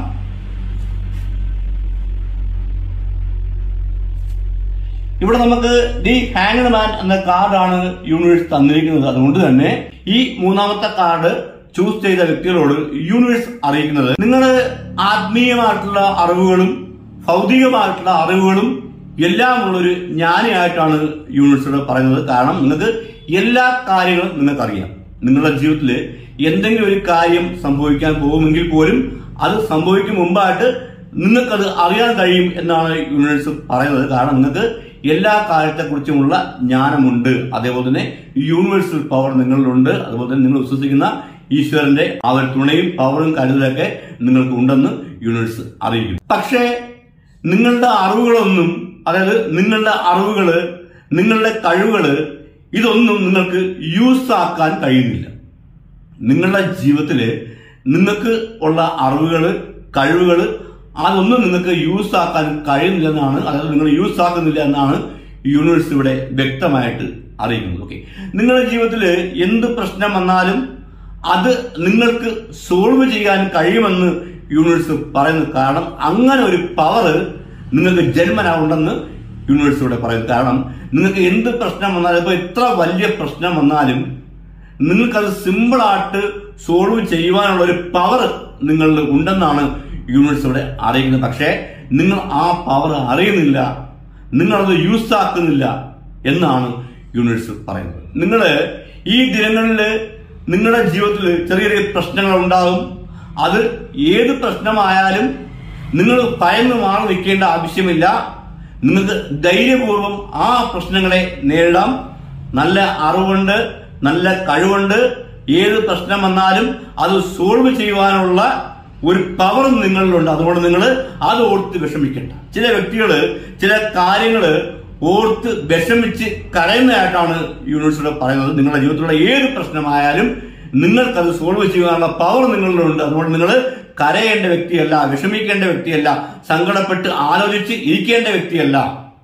ഇവിടെ നമുക്ക് ദി ഹാങ്ഡ് മാൻ എന്ന കാർഡാണ് യൂണിവേഴ്സ് തന്നിരിക്കുന്നത് അതുകൊണ്ട് തന്നെ ഈ മൂന്നാമത്തെ കാർഡ് ചൂസ് ചെയ്ത വ്യക്തികളോട് യൂണിവേഴ്സ് അറിയിക്കുന്നത് നിങ്ങൾ ആത്മീയമായിട്ടുള്ള അറിവുകളും ഭൗതികമായിട്ടുള്ള അറിവുകളും എല്ലാം ഉള്ളൊരു ജ്ഞാനിയായിട്ടാണ് യൂണിവേഴ്സിലൂടെ പറയുന്നത് കാരണം നിങ്ങൾക്ക് എല്ലാ കാര്യങ്ങളും നിങ്ങൾക്കറിയാം നിങ്ങളുടെ ജീവിതത്തിൽ എന്തെങ്കിലും ഒരു കാര്യം സംഭവിക്കാൻ പോകുമെങ്കിൽ പോലും അത് സംഭവിക്കും മുമ്പായിട്ട് നിങ്ങൾക്കത് അറിയാൻ കഴിയും എന്നാണ് യൂണിവേഴ്സ് പറയുന്നത് കാരണം നിങ്ങൾക്ക് എല്ലാ കാര്യത്തെക്കുറിച്ചുമുള്ള ജ്ഞാനമുണ്ട് അതേപോലെ തന്നെ യൂണിവേഴ്സൽ പവർ നിങ്ങളിലുണ്ട് അതുപോലെ തന്നെ നിങ്ങൾ വിശ്വസിക്കുന്ന ഈശ്വരന്റെ ആ ഒരു തുണയും പവറും കരുതലൊക്കെ നിങ്ങൾക്ക് ഉണ്ടെന്ന് യൂണിവേഴ്സ് അറിയിക്കും പക്ഷേ നിങ്ങളുടെ അറിവുകളൊന്നും അതായത് നിങ്ങളുടെ അറിവുകള് നിങ്ങളുടെ കഴിവുകള് ഇതൊന്നും നിങ്ങൾക്ക് യൂസ് ആക്കാൻ കഴിയുന്നില്ല നിങ്ങളുടെ ജീവിതത്തില് നിങ്ങൾക്ക് ഉള്ള അറിവുകള് കഴിവുകള് അതൊന്നും നിങ്ങൾക്ക് യൂസ് ആക്കാൻ കഴിയുന്നില്ലെന്നാണ് അതായത് നിങ്ങൾ യൂസ് ആക്കുന്നില്ല എന്നാണ് യൂണിവേഴ്സ് ഇവിടെ വ്യക്തമായിട്ട് അറിയിക്കുന്നത് ഓക്കെ നിങ്ങളുടെ ജീവിതത്തിൽ എന്ത് പ്രശ്നം വന്നാലും അത് നിങ്ങൾക്ക് സോൾവ് ചെയ്യാൻ കഴിയുമെന്ന് യൂണിവേഴ്സ് പറയുന്നു കാരണം അങ്ങനെ ഒരു പവർ നിങ്ങൾക്ക് ജന്മന ഉണ്ടെന്ന് യൂണിവേഴ്സ് ഇവിടെ പറയുന്നു കാരണം നിങ്ങൾക്ക് എന്ത് പ്രശ്നം വന്നാലും ഇപ്പൊ എത്ര വലിയ പ്രശ്നം വന്നാലും നിങ്ങൾക്കത് സിമ്പിളായിട്ട് സോൾവ് ചെയ്യുവാനുള്ള ഒരു പവർ നിങ്ങളിൽ ഉണ്ടെന്നാണ് യൂണിവേഴ്സ് ഇവിടെ അറിയിക്കുന്നത് പക്ഷേ നിങ്ങൾ ആ പവർ അറിയുന്നില്ല നിങ്ങളത് യൂസ് ആക്കുന്നില്ല എന്നാണ് യൂണിവേഴ്സ് പറയുന്നത് നിങ്ങൾ ഈ ദിനങ്ങളിൽ നിങ്ങളുടെ ജീവിതത്തിൽ ചെറിയ ചെറിയ പ്രശ്നങ്ങൾ ഉണ്ടാകും അത് ഏത് പ്രശ്നമായാലും നിങ്ങൾ ഭയന്ന് മാറി നിൽക്കേണ്ട ആവശ്യമില്ല നിങ്ങൾക്ക് ധൈര്യപൂർവ്വം ആ പ്രശ്നങ്ങളെ നേരിടാം നല്ല അറിവുണ്ട് നല്ല കഴിവുണ്ട് ഏത് പ്രശ്നം വന്നാലും അത് സോൾവ് ചെയ്യുവാനുള്ള ഒരു പവർ നിങ്ങളിലുണ്ട് അതുകൊണ്ട് നിങ്ങൾ അത് ഓർത്ത് വിഷമിക്കേണ്ട ചില വ്യക്തികള് ചില കാര്യങ്ങള് ഓർത്ത് വിഷമിച്ച് കരയുന്നതായിട്ടാണ് യൂണിവേഴ്സിറ്റി പറയുന്നത് നിങ്ങളുടെ ജീവിതത്തിലുള്ള ഏത് പ്രശ്നമായാലും നിങ്ങൾക്കത് സോൾവ് ചെയ്യാനുള്ള പവർ നിങ്ങളിലുണ്ട് അതുകൊണ്ട് നിങ്ങൾ കരയേണ്ട വ്യക്തിയല്ല വിഷമിക്കേണ്ട വ്യക്തിയല്ല സങ്കടപ്പെട്ട് ആലോചിച്ച് ഇരിക്കേണ്ട വ്യക്തിയല്ല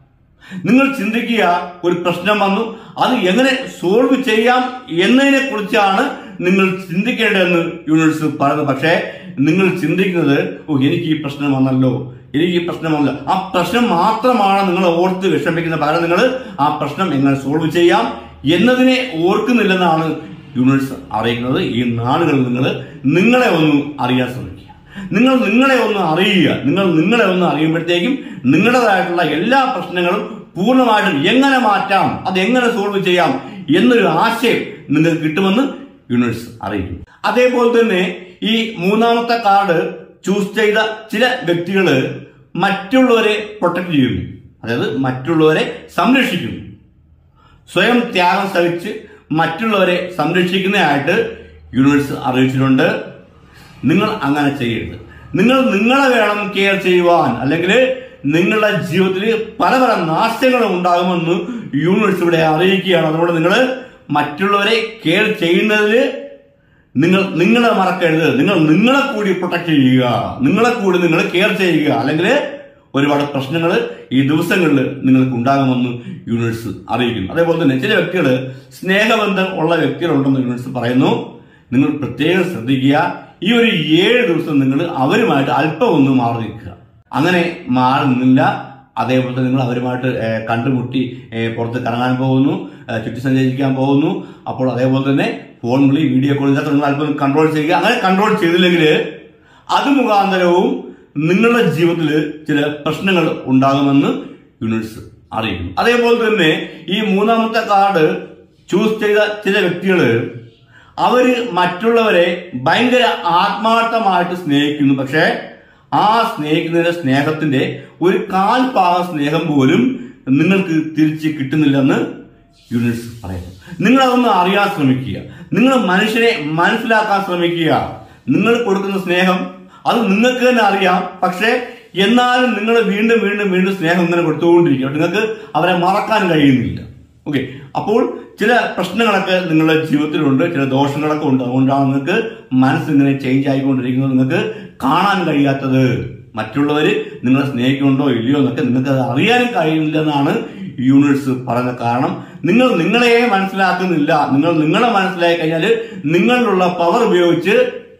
നിങ്ങൾ ചിന്തിക്കുക ഒരു പ്രശ്നം വന്നു അത് എങ്ങനെ സോൾവ് ചെയ്യാം എന്നതിനെ കുറിച്ചാണ് നിങ്ങൾ ചിന്തിക്കേണ്ടതെന്ന് യൂണിവേഴ്സ് പറയുന്നത് പക്ഷേ നിങ്ങൾ ചിന്തിക്കുന്നത് ഓ എനിക്ക് ഈ പ്രശ്നം വന്നല്ലോ എനിക്ക് ഈ പ്രശ്നം വന്നല്ലോ ആ പ്രശ്നം മാത്രമാണ് നിങ്ങൾ ഓർത്ത് വിഷമിക്കുന്നത് പകരം നിങ്ങൾ ആ പ്രശ്നം എങ്ങനെ സോൾവ് ചെയ്യാം എന്നതിനെ ഓർക്കുന്നില്ലെന്നാണ് യൂണിവേഴ്സ് അറിയിക്കുന്നത് ഈ നാളുകളിൽ നിങ്ങൾ നിങ്ങളെ ഒന്ന് അറിയാൻ ശ്രമിക്കുക നിങ്ങൾ നിങ്ങളെ ഒന്ന് അറിയുക നിങ്ങൾ നിങ്ങളെ ഒന്ന് അറിയുമ്പോഴത്തേക്കും നിങ്ങളുടേതായിട്ടുള്ള എല്ലാ പ്രശ്നങ്ങളും പൂർണ്ണമായിട്ടും എങ്ങനെ മാറ്റാം അത് എങ്ങനെ സോൾവ് ചെയ്യാം എന്നൊരു ആശയം നിങ്ങൾക്ക് കിട്ടുമെന്ന് യൂണിവേഴ്സ് അറിയിക്കും അതേപോലെ തന്നെ ഈ മൂന്നാമത്തെ കാർഡ് ചൂസ് ചെയ്ത ചില വ്യക്തികള് മറ്റുള്ളവരെ പ്രൊട്ടക്ട് ചെയ്യുന്നു അതായത് മറ്റുള്ളവരെ സംരക്ഷിക്കുന്നു സ്വയം ത്യാഗം സഹിച്ച് മറ്റുള്ളവരെ സംരക്ഷിക്കുന്നതായിട്ട് യൂണിവേഴ്സ് അറിയിച്ചിട്ടുണ്ട് നിങ്ങൾ അങ്ങനെ ചെയ്യരുത് നിങ്ങൾ നിങ്ങളെ വേണം കെയർ ചെയ്യുവാൻ അല്ലെങ്കിൽ നിങ്ങളുടെ ജീവിതത്തിൽ പല പല നാശങ്ങളും ഉണ്ടാകുമെന്ന് യൂണിവേഴ്സ് ഇവിടെ അറിയിക്കുകയാണ് അതുകൊണ്ട് നിങ്ങൾ മറ്റുള്ളവരെ കെയർ ചെയ്യുന്നതിൽ നിങ്ങൾ നിങ്ങളെ മറക്കരുത് നിങ്ങൾ നിങ്ങളെ കൂടി പ്രൊട്ടക്ട് ചെയ്യുക നിങ്ങളെ കൂടി നിങ്ങൾ കെയർ ചെയ്യുക അല്ലെങ്കിൽ ഒരുപാട് പ്രശ്നങ്ങൾ ഈ ദിവസങ്ങളിൽ നിങ്ങൾക്ക് ഉണ്ടാകുമെന്ന് യൂണിവേഴ്സ് അറിയിക്കുന്നു അതേപോലെ തന്നെ ചില വ്യക്തികൾ സ്നേഹബന്ധം ഉള്ള വ്യക്തികളുണ്ടെന്ന് യൂണിവേഴ്സ് പറയുന്നു നിങ്ങൾ പ്രത്യേകം ശ്രദ്ധിക്കുക ഈ ഒരു ഏഴ് ദിവസം നിങ്ങൾ അവരുമായിട്ട് അല്പം ഒന്ന് മാറി നിൽക്കുക അങ്ങനെ മാറി നിന്നില്ല അതേപോലെ തന്നെ നിങ്ങൾ അവരുമായിട്ട് ഏഹ്, കണ്ടുമുട്ടി ഏഹ്, പുറത്ത് കറങ്ങാൻ പോകുന്നു ഏഹ്, ചുറ്റി സഞ്ചരിക്കാൻ പോകുന്നു അപ്പോൾ അതേപോലെ തന്നെ ഫോൺ വിളി വീഡിയോ കോൾ ഇതൊക്കെ നിങ്ങൾ അല്പം കൺട്രോൾ ചെയ്യുക അങ്ങനെ കൺട്രോൾ ചെയ്തില്ലെങ്കിൽ അത് മുഖാന്തരവും നിങ്ങളുടെ ജീവിതത്തിൽ ചില പ്രശ്നങ്ങൾ ഉണ്ടാകുമെന്ന് യൂണിവേഴ്സ് അറിയിക്കുന്നു അതേപോലെ തന്നെ ഈ മൂന്നാമത്തെ കാർഡ് ചൂസ് ചെയ്ത ചില വ്യക്തികള് അവര് മറ്റുള്ളവരെ ഭയങ്കര ആത്മാർത്ഥമായിട്ട് സ്നേഹിക്കുന്നു പക്ഷേ ആ സ്നേഹിക്കുന്നതിന്റെ സ്നേഹത്തിന്റെ ഒരു കാൽ ഭാഗം സ്നേഹം പോലും നിങ്ങൾക്ക് തിരിച്ച് കിട്ടുന്നില്ലെന്ന് യൂണിവേഴ്സ് പറയുന്നു നിങ്ങൾ അതൊന്ന് അറിയാൻ ശ്രമിക്കുക നിങ്ങൾ മനുഷ്യനെ മനസ്സിലാക്കാൻ ശ്രമിക്കുക നിങ്ങൾ കൊടുക്കുന്ന സ്നേഹം അത് നിങ്ങൾക്ക് തന്നെ അറിയാം പക്ഷേ എന്നാലും നിങ്ങൾ വീണ്ടും വീണ്ടും വീണ്ടും സ്നേഹം ഇങ്ങനെ കൊടുത്തുകൊണ്ടിരിക്കുക നിങ്ങൾക്ക് അവരെ മറക്കാൻ കഴിയുന്നില്ല ഓക്കെ അപ്പോൾ ചില പ്രശ്നങ്ങളൊക്കെ നിങ്ങളുടെ ജീവിതത്തിലുണ്ട് ചില ദോഷങ്ങളൊക്കെ ഉണ്ട് അതുകൊണ്ടാണ് നിങ്ങൾക്ക് മനസ്സിങ്ങനെ ചേഞ്ച് ആയിക്കൊണ്ടിരിക്കുന്നത് നിങ്ങൾക്ക് കാണാൻ കഴിയാത്തത് മറ്റുള്ളവര് നിങ്ങളെ സ്നേഹിക്കുന്നുണ്ടോ ഇല്ലയോ എന്നൊക്കെ നിങ്ങൾക്ക് അത് അറിയാനും കഴിയുന്നില്ലെന്നാണ് യൂണിവേഴ്സ് പറയുന്ന കാരണം നിങ്ങൾ നിങ്ങളെ മനസ്സിലാക്കുന്നില്ല നിങ്ങൾ നിങ്ങളെ മനസ്സിലാക്കി കഴിഞ്ഞാൽ നിങ്ങളിലുള്ള പവർ ഉപയോഗിച്ച്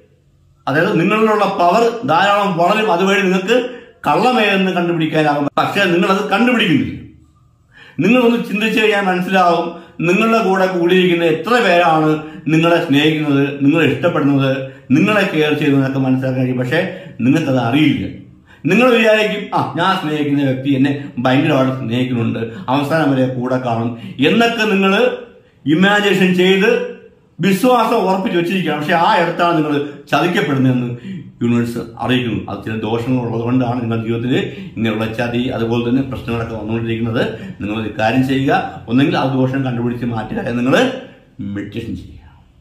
അതായത് നിങ്ങളിലുള്ള പവർ ധാരാളം വളരും അതുവഴി നിങ്ങൾക്ക് കള്ളമേതെന്ന് കണ്ടുപിടിക്കാനാകും പക്ഷെ നിങ്ങൾ അത് കണ്ടുപിടിക്കുന്നില്ല നിങ്ങളൊന്ന് ചിന്തിച്ചു കഴിഞ്ഞാൽ മനസ്സിലാവും നിങ്ങളുടെ കൂടെ കൂടിയിരിക്കുന്ന എത്ര പേരാണ് നിങ്ങളെ സ്നേഹിക്കുന്നത് നിങ്ങളെ ഇഷ്ടപ്പെടുന്നത് നിങ്ങളെ കെയർ ചെയ്യുന്നതൊക്കെ മനസ്സിലാക്കാൻ കഴിയും പക്ഷെ നിങ്ങൾക്കത് അറിയില്ല നിങ്ങൾ വിചാരിക്കും ആ ഞാൻ സ്നേഹിക്കുന്ന വ്യക്തി എന്നെ ഭയങ്കരമായിട്ട് സ്നേഹിക്കുന്നുണ്ട് അവസാനം വരെ കൂടെ കാണും എന്നൊക്കെ നിങ്ങൾ ഇമാജിനേഷൻ ചെയ്ത് വിശ്വാസം ഉറപ്പിച്ച് വെച്ചിരിക്കുകയാണ് പക്ഷെ ആ ഇടത്താണ് നിങ്ങൾ ചതിക്കപ്പെടുന്നതെന്ന് യൂണിവേഴ്സ് അറിയിക്കുന്നു അത് ചില ദോഷങ്ങൾ ഉള്ളതുകൊണ്ടാണ് നിങ്ങളുടെ ജീവിതത്തിൽ ഇങ്ങനെയുള്ള ചതി അതുപോലെ തന്നെ പ്രശ്നങ്ങളൊക്കെ വന്നുകൊണ്ടിരിക്കുന്നത് നിങ്ങൾ ഒരു കാര്യം ചെയ്യുക ഒന്നെങ്കിൽ ആ ദോഷം കണ്ടുപിടിച്ച് മാറ്റുക നിങ്ങൾ മെഡിറ്റേഷൻ ചെയ്യുക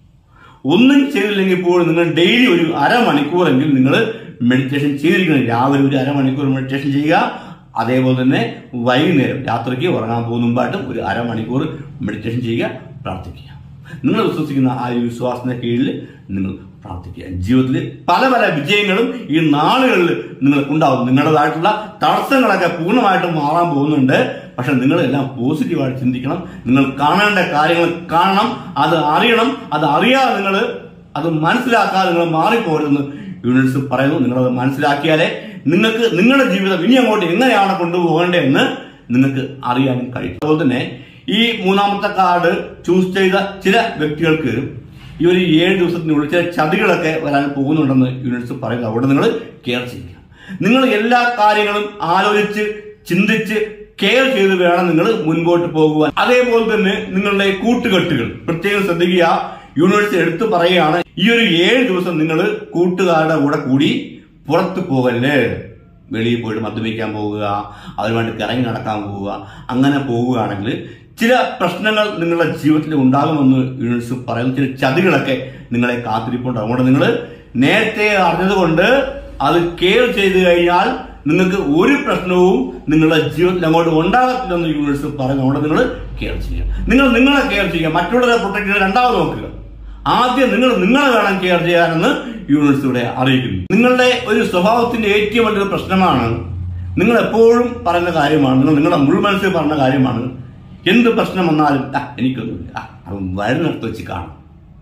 ഒന്നും ചെയ്തില്ലെങ്കിൽ പോലും നിങ്ങൾ ഡെയിലി ഒരു അരമണിക്കൂറെങ്കിലും നിങ്ങൾ മെഡിറ്റേഷൻ ചെയ്തിരിക്കണം രാവിലെ ഒരു അരമണിക്കൂർ മെഡിറ്റേഷൻ ചെയ്യുക അതേപോലെ തന്നെ വൈകുന്നേരം രാത്രിക്ക് ഉറങ്ങാൻ പോകുന്ന മുമ്പായിട്ടും ഒരു അരമണിക്കൂർ മെഡിറ്റേഷൻ ചെയ്യുക പ്രാർത്ഥിക്കുക നിങ്ങൾ വിശ്വസിക്കുന്ന ആ ഒരു വിശ്വാസത്തിന്റെ കീഴിൽ നിങ്ങൾ പ്രാർത്ഥിക്കുക ജീവിതത്തിൽ പല പല വിജയങ്ങളും ഈ നാളുകളിൽ നിങ്ങൾക്ക് ഉണ്ടാവും നിങ്ങളുടേതായിട്ടുള്ള തടസ്സങ്ങളൊക്കെ പൂർണ്ണമായിട്ടും മാറാൻ പോകുന്നുണ്ട് പക്ഷെ നിങ്ങളെല്ലാം പോസിറ്റീവായിട്ട് ചിന്തിക്കണം നിങ്ങൾ കാണേണ്ട കാര്യങ്ങൾ കാണണം അത് അറിയണം അത് അറിയാതെ നിങ്ങൾ അത് മനസ്സിലാക്കാതെ നിങ്ങൾ മാറിപ്പോരുതെന്ന് യൂണിവേഴ്സ് പറയുന്നു നിങ്ങളത് മനസ്സിലാക്കിയാലേ നിങ്ങൾക്ക് നിങ്ങളുടെ ജീവിതം ഇനി അങ്ങോട്ട് എങ്ങനെയാണ് കൊണ്ടുപോകേണ്ടതെന്ന് നിങ്ങൾക്ക് അറിയാനും കഴിയും അതുപോലെ തന്നെ ഈ മൂന്നാമത്തെ കാർഡ് ചൂസ് ചെയ്ത ചില വ്യക്തികൾക്ക് ഈ ഒരു ഏഴ് ദിവസത്തിനുള്ളിൽ ചില ചതികളൊക്കെ വരാൻ പോകുന്നുണ്ടെന്ന് യൂണിവേഴ്സ് പറയുന്നു അവിടെ നിങ്ങൾ കെയർ ചെയ്യുക നിങ്ങൾ എല്ലാ കാര്യങ്ങളും ആലോചിച്ച് ചിന്തിച്ച് കെയർ ചെയ്ത് വേണം നിങ്ങൾ മുൻപോട്ട് പോകുവാൻ അതേപോലെ തന്നെ നിങ്ങളുടെ കൂട്ടുകെട്ടുകൾ പ്രത്യേകം ശ്രദ്ധിക്കുക യൂണിവേഴ്സ് എടുത്തു പറയുകയാണ് ഈ ഒരു ഏഴ് ദിവസം നിങ്ങൾ കൂട്ടുകാരുടെ കൂടെ കൂടി പുറത്തു പോകല്ലേ വെളിയിൽ പോയിട്ട് മദ്യപിക്കാൻ പോവുക അവരുമായിട്ട് കറങ്ങി നടക്കാൻ പോവുക അങ്ങനെ പോവുകയാണെങ്കിൽ ചില പ്രശ്നങ്ങൾ നിങ്ങളുടെ ജീവിതത്തിൽ ഉണ്ടാകുമെന്ന് യൂണിവേഴ്സ് പറയുന്നു ചില ചതികളൊക്കെ നിങ്ങളെ കാത്തിരിപ്പുണ്ട് അതുകൊണ്ട് നിങ്ങൾ നേരത്തെ അറിഞ്ഞതുകൊണ്ട് അത് കെയർ ചെയ്ത് കഴിഞ്ഞാൽ നിങ്ങൾക്ക് ഒരു പ്രശ്നവും നിങ്ങളുടെ ജീവിതത്തിൽ അങ്ങോട്ട് ഉണ്ടാകത്തില്ലെന്ന് യൂണിവേഴ്സ് പറയുന്നു അതുകൊണ്ട് നിങ്ങൾ കെയർ ചെയ്യുക നിങ്ങൾ നിങ്ങളെ കെയർ ചെയ്യുക മറ്റുള്ളവരെ പ്രൊട്ടക്ട് ചെയ്ത് രണ്ടാമത് നോക്കുക ആദ്യം നിങ്ങൾ നിങ്ങളെ വേണം കെയർ ചെയ്യാനെന്ന് യൂണിവേഴ്സ് ഇവിടെ അറിയിക്കുന്നു നിങ്ങളുടെ ഒരു സ്വഭാവത്തിന്റെ ഏറ്റവും വലിയൊരു പ്രശ്നമാണ് നിങ്ങൾ എപ്പോഴും പറയുന്ന കാര്യമാണ് നിങ്ങൾ നിങ്ങളുടെ മുഴുമനസ്സിൽ പറഞ്ഞ കാര്യമാണ് എന്ത് പ്രശ്നം വന്നാലും "ആ, എനിക്കൊന്നുമില്ല ആ, അത് വരുന്നിടത്ത് വെച്ച് കാണും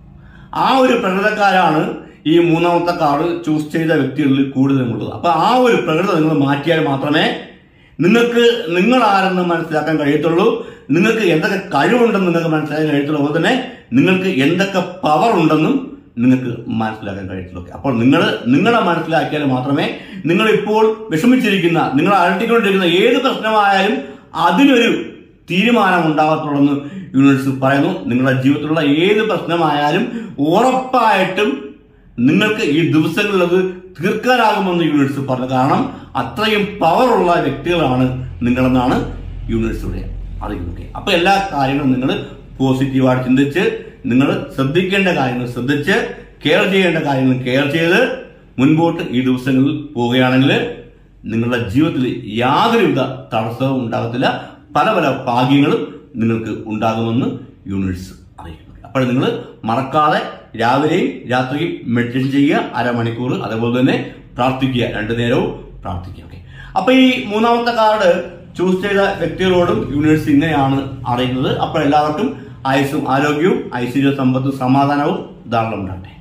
ആ ഒരു പ്രകൃതക്കാരാണ് ഈ മൂന്നാമത്തെ കാർഡ് ചൂസ് ചെയ്ത വ്യക്തികളിൽ കൂടുതലുമുള്ളത് അപ്പൊ ആ ഒരു പ്രകൃതം നിങ്ങൾ മാറ്റിയാൽ മാത്രമേ നിങ്ങൾക്ക് നിങ്ങൾ ആരെന്ന് മനസ്സിലാക്കാൻ കഴിയത്തുള്ളൂ നിങ്ങൾക്ക് എന്തൊക്കെ കഴിവുണ്ടെന്ന് നിങ്ങൾക്ക് മനസ്സിലാക്കാൻ കഴിയത്തുള്ളൂ അതുപോലെ തന്നെ നിങ്ങൾക്ക് എന്തൊക്കെ പവർ ഉണ്ടെന്നും നിങ്ങൾക്ക് മനസ്സിലാക്കാൻ കഴിയത്തുള്ളൂ അപ്പോൾ നിങ്ങൾ നിങ്ങളെ മനസ്സിലാക്കിയാൽ മാത്രമേ നിങ്ങൾ ഇപ്പോൾ വിഷമിച്ചിരിക്കുന്ന നിങ്ങൾ അലട്ടിക്കൊണ്ടിരിക്കുന്ന ഏത് പ്രശ്നമായാലും അതിനൊരു തീരുമാനം ഉണ്ടാകത്തുള്ളെന്ന് യൂണിവേഴ്സ് പറയുന്നു നിങ്ങളുടെ ജീവിതത്തിലുള്ള ഏത് പ്രശ്നമായാലും ഉറപ്പായിട്ടും നിങ്ങൾക്ക് ഈ ദിവസങ്ങളിൽ അത് തീർക്കാനാകുമെന്ന് യൂണിവേഴ്സ് പറഞ്ഞു കാരണം അത്രയും പവറുള്ള വ്യക്തികളാണ് നിങ്ങളെന്നാണ് യൂണിവേഴ്സിയുടെ അറിയുന്നത് അപ്പൊ എല്ലാ കാര്യങ്ങളും നിങ്ങൾ പോസിറ്റീവായിട്ട് ചിന്തിച്ച് നിങ്ങൾ ശ്രദ്ധിക്കേണ്ട കാര്യങ്ങൾ ശ്രദ്ധിച്ച് കെയർ ചെയ്യേണ്ട കാര്യങ്ങൾ കെയർ ചെയ്ത് മുൻപോട്ട് ഈ ദിവസങ്ങളിൽ പോവുകയാണെങ്കിൽ നിങ്ങളുടെ ജീവിതത്തിൽ യാതൊരുവിധ തടസ്സവും ഉണ്ടാകത്തില്ല പല പല ഭാഗ്യങ്ങളും നിങ്ങൾക്ക് ഉണ്ടാകുമെന്ന് യൂണിവേഴ്സ് അറിയിക്കുന്നു അപ്പോൾ നിങ്ങൾ മറക്കാതെ രാവിലെയും രാത്രിയും മെഡിറ്റേഷൻ ചെയ്യുക അരമണിക്കൂർ അതേപോലെ തന്നെ പ്രാർത്ഥിക്കുക രണ്ടു നേരവും പ്രാർത്ഥിക്കുക ഓക്കെ അപ്പൊ ഈ മൂന്നാമത്തെ കാർഡ് ചൂസ് ചെയ്ത വ്യക്തികളോടും യൂണിവേഴ്സ് ഇങ്ങനെയാണ് അറിയുന്നത് അപ്പോൾ എല്ലാവർക്കും ആയുസ്സും ആരോഗ്യവും ഐശ്വര്യ സമ്പത്തും സമാധാനവും ധാരാളം ഉണ്ടാകട്ടെ